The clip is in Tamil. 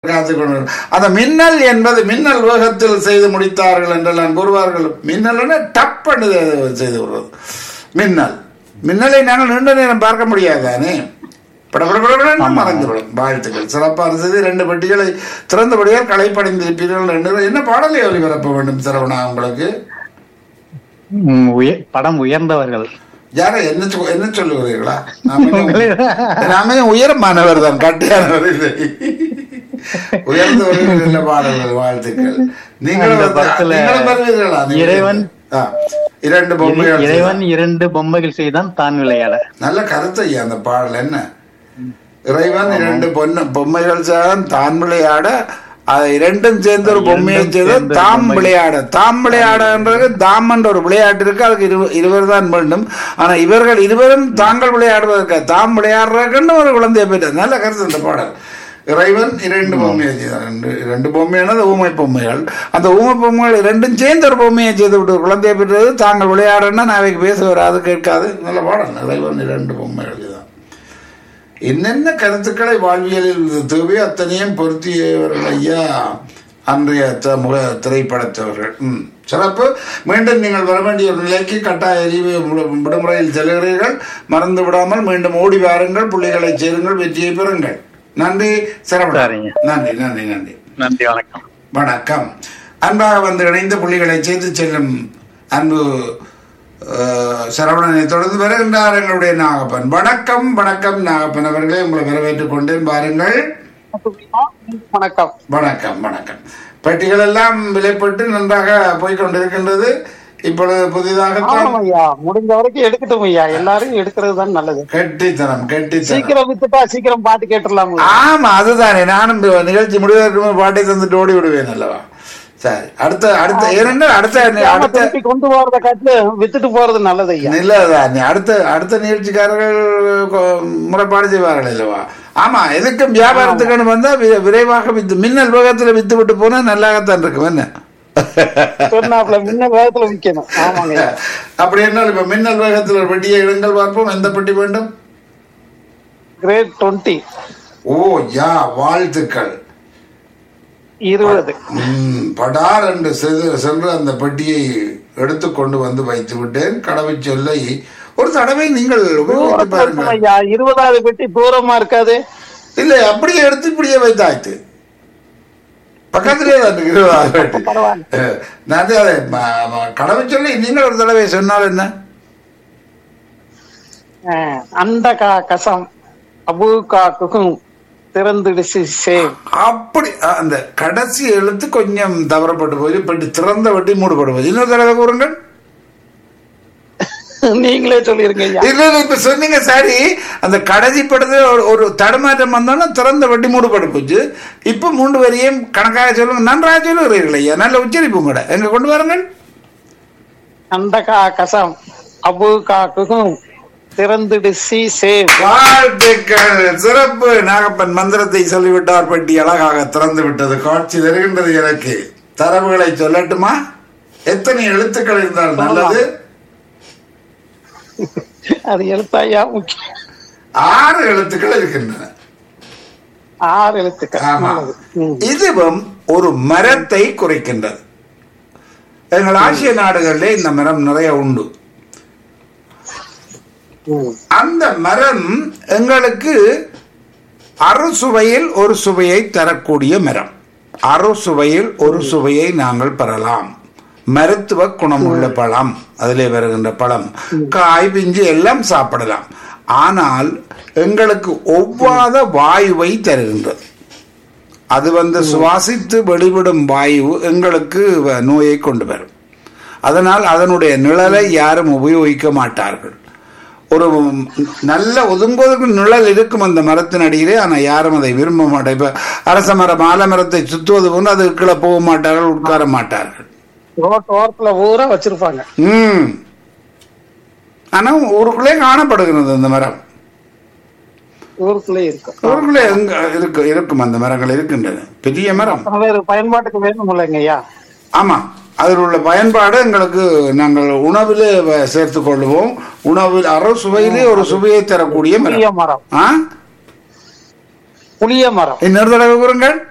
காத்துக் கொண்டு அந்த மின்னல் என்பது மின்னல் வேகத்தில் செய்து முடித்தார்கள் என்று நான் கூறுவார்கள் மின்னல் டப் பண்ணி செய்து விடுவது மின்னல் மின்னலை நாங்கள் நீண்ட நேரம் பார்க்க முடியாதானே படபடபடன்னு மறைந்துவிடும் வாழ்த்துக்கள் சிறப்பான செய்தி ரெண்டு பெட்டிகளை திறந்தபடியால் களைப்படைந்திருப்பீர்கள் என்று என்ன பாடலை ஒளிபரப்ப வேண்டும் சரவணா உங்களுக்கு ம், உய- படம் உயர்ந்தவர்கள் யாரை என்ன சொ- என்ன சொல்லுகிறீர்களா நாம கொஞ்சம் நாம உயரமானவர் தான் கட்டியானவர் இல்லை உயர்ந்தவர்கள் நல்ல பாடல்கள் வாழ்த்துக்கள் நீங்களும் அந்த வந்து- படத்துல நீங்களும் வருவீர்களா நீங்கள்? இறைவன் ஆ, இரண்டு பொம்மைகள் இறைவன் இரண்டு பொம்மைகள் செய்தான் தான் விளையாட நல்ல கருத்து ஐயா அந்த பாடல் என்ன இறைவன் இரண்டு பொண்ணு பொம்மைகள் தான் தான் விளையாட அது இரண்டும் சேர்ந்து ஒரு பொம்மையை இரண்டும் செய்து சேர்ந்து தாம் பொம்மை. விளையாட தாம் விளையாடன்றது தாம் என்ற ஒரு விளையாட்டு இருக்கு அதுக்கு இரு- இருவர் தான் வேண்டும் ஆனா இவர்கள் இருவரும் தாங்கள் விளையாடுவதற்கு தாம் விளையாடுறதுக்குன்னு ஒரு குழந்தைய போயிட்டு நல்ல கருத்து இந்த பாடல் இறைவன் இரண்டு பொம்மையை செய்தார் ரெண்டு இரண்டு பொம்மையானது ஊமை பொம்மைகள் அந்த ஊமை பொம்மைகள் இரண்டும் சேர்ந்து ஒரு பொம்மையை செய்து விட்டு ஒரு குழந்தைய பெற்றது தாங்கள் விளையாடுன்னா நான் அவைக்கு பேச வராது கேட்காது நல்ல பாடல் இறைவன் இரண்டு பொம்மைகள் தான் என்னென்ன கருத்துக்களை வாழ்வியலில் தேவையோ அத்தனையும் பொருத்தியவர்கள் ஐயா அன்றைய த- முக திரைப்படத்தவர்கள் ம் சிறப்பு மீண்டும் நீங்கள் வர வேண்டிய ஒரு நிலைக்கு கட்டாய அறிவு விடு- விடுமுறையில் செல்கிறீர்கள் மறந்து விடாமல் மீண்டும் ஓடி வாருங்கள் புள்ளிகளை சேருங்கள் வெற்றியை பெறுங்கள் நன்றி சிறப்பு சரிங்க. நன்றி நன்றி நன்றி நன்றி வணக்கம் வணக்கம் அன்பாக வந்து இணைந்த புள்ளிகளை செய்து செல்லும் அன்பு அஹ், சரவணனை தொடர்ந்து வருகின்றார் எங்களுடைய நாகப்பன் வணக்கம் வணக்கம் நாகப்பன் அவர்களே உங்களை வரவேற்றுக் கொண்டேன் பாருங்கள் வணக்கம் வணக்கம் வணக்கம் பெட்டிகள் எல்லாம் விலைப்பட்டு நன்றாக போய் கொண்டிருக்கின்றது இப்பொழுது புதிதாக ஆமாம் ஐயா முடிஞ்ச வரைக்கும் எடுக்கட்டும் ஐயா எல்லாரும் எடுக்கிறது தான் நல்லது கெட்டித்தனம் கெட்டித்தனம் சீக்கிரம் வித்துட்டா சீக்கிரம் பாட்டு கேட்டுடலாம் ஆமா அதுதானே நானும் இந்த நிகழ்ச்சி முடிவதற்கு முன்பு பாட்டை தந்துட்டு ஓடி விடுவேன் அல்லவா சரி அடுத்த அடுத்த ஏனென்றால் அடுத்த அடுத்த திருப்பி கொண்டு போறத காட்டு வித்துட்டு போறது நல்லது ஐயா இல்லதான் அடுத்த அடுத்த நிகழ்ச்சிக்காரர்கள் கொ- முறைப்பாடு செய்வார்கள் அல்லவா ஆமா எதுக்கும் வியாபாரத்துக்குன்னு வந்தா வி- விரைவாக வித்து மின்னல் வேகத்துல வித்து விட்டு போனா நல்லாகத்தான் இருக்கும் என்ன சொன்னாப்ல முன்ன வேகத்துல விக்கணும் ஆமாங்க ஐயா அப்படி என்ன இப்ப மின்னல் வேகத்தில் ஒரு பெட்டியை இடங்கள் பார்ப்போம் எந்த பெட்டி வேண்டும் கிரேட் டுவெண்ட்டி ஓ யா வாழ்த்துக்கள் இருபது ம், படார் என்று செது- சென்று அந்த பெட்டியை எடுத்து கொண்டு வந்து வைத்து விட்டேன் கடவுச் சொல்லை ஒரு தடவை நீங்கள் உபயோகித்து தூரமா இருக்கும் பாருங்கள் ஐயா இருபதாவது பெட்டி தூரமா இருக்காது இல்லை அப்படியே எடுத்து இப்படியே வைத்தாய்த்து பக்கத்திலே தான் இருக்குது இருபதாவது பெட்டி. பரவாயில்ல. அஹ், நான் வந்து அதை ம- ம- கடவுச் சொல்லி நீங்கள் ஒரு தடவை சொன்னால் என்ன அஹ், அந்த கா கசம் அபு கா குகும் திறந்துடுச்சு சேவ் அப்படி அஹ், அந்த கடைசி எழுத்து கொஞ்சம் தவறப்பட்டு போய் பெட்டி திறந்த வட்டி மூடப்பட்டு போய் இன்னொரு தடவை கூறுங்கள் நீங்களே சொல்லிருங்க ஐயா இல்ல இல்ல இப்ப சொன்னீங்க சரி அந்த கடைசி படத்துல ஒரு ஒரு தடுமாற்றம் வந்தோன்னா திறந்த வட்டி மூடுபட்டு போச்சு இப்ப மூன்று வரையும் கணக்காக சொல்லுங்க நன்றாக சொல்லுகிறீர்கள் ஐயா நல்ல உச்சரிப்பு கூட எங்க கொண்டு வாருங்கள் அந்த கா கசம் அபு கா குகும் திறந்துடுச்சு சேவ் வாழ்த்துக்கள் சிறப்பு நாகப்பன் மந்திரத்தை சொல்லிவிட்டார் பட்டி அழகாக திறந்து விட்டது காட்சி தருகின்றது எனக்கு தரவுகளை சொல்லட்டுமா எத்தனை எழுத்துக்கள் இருந்தால் நல்லது அது எழுத்தாயா முக்கியம் ஆறு எழுத்துக்கள் இருக்கின்றன ஆறு எழுத்துக்கள் ஆமா நல்லது. ம். இதுவும் ஒரு மரத்தை குறைக்கின்றது எங்கள் ஆசிய நாடுகளிலே இந்த மரம் நிறைய உண்டு ம். அந்த மரம் எங்களுக்கு அறுசுவையில் ஒரு சுவையை தரக்கூடிய மரம் அறுசுவையில் ஒரு சுவையை நாங்கள் பெறலாம் மருத்துவ குணமுள்ள பழம் அதிலே வருகின்ற பழம் காய் பிஞ்சு எல்லாம் சாப்பிடலாம் ஆனால் எங்களுக்கு ஒவ்வாத வாயுவை தருகின்றது அது வந்து சுவாசித்து வெளிவிடும் வாயு எங்களுக்கு வ- நோயை கொண்டு வரும் அதனால் அதனுடைய நிழலை யாரும் உபயோகிக்க மாட்டார்கள் ஒரு நல்ல ஒதுங்குவதற்கு நிழல் இருக்கும் அந்த மரத்தின் அடியிலே ஆனால் யாரும் அதை விரும்ப மாட்டார் இப்ப அரச மரம் ஆலமரத்தை சுத்துவது போன்று அது கீழே போக மாட்டார்கள் உட்கார மாட்டார்கள் ரோட்டு ஓரத்துல ஊரா வச்சிருப்பாங்க ம் ஆனா ஊருக்குள்ளே காணப்படுகிறது அந்த மரம் ஊருக்குள்ளே இருக்கும் ஊருக்குள்ளே எங்க இருக்கு இருக்கும் அந்த மரங்கள் இருக்கின்றன பெரிய மரம் வேறு பயன்பாட்டுக்கு வேணும் இல்லைங்க ஐயா ஆமா அதில் உள்ள பயன்பாடு எங்களுக்கு நாங்கள் உணவிலே வ- சேர்த்துக் கொள்வோம் உணவில் அற சுவையிலே ஒரு சுவையை தரக்கூடிய புளிய மரம் மரம் ஆ புளிய மரம் இன்னொரு தடவை கூறுங்கள்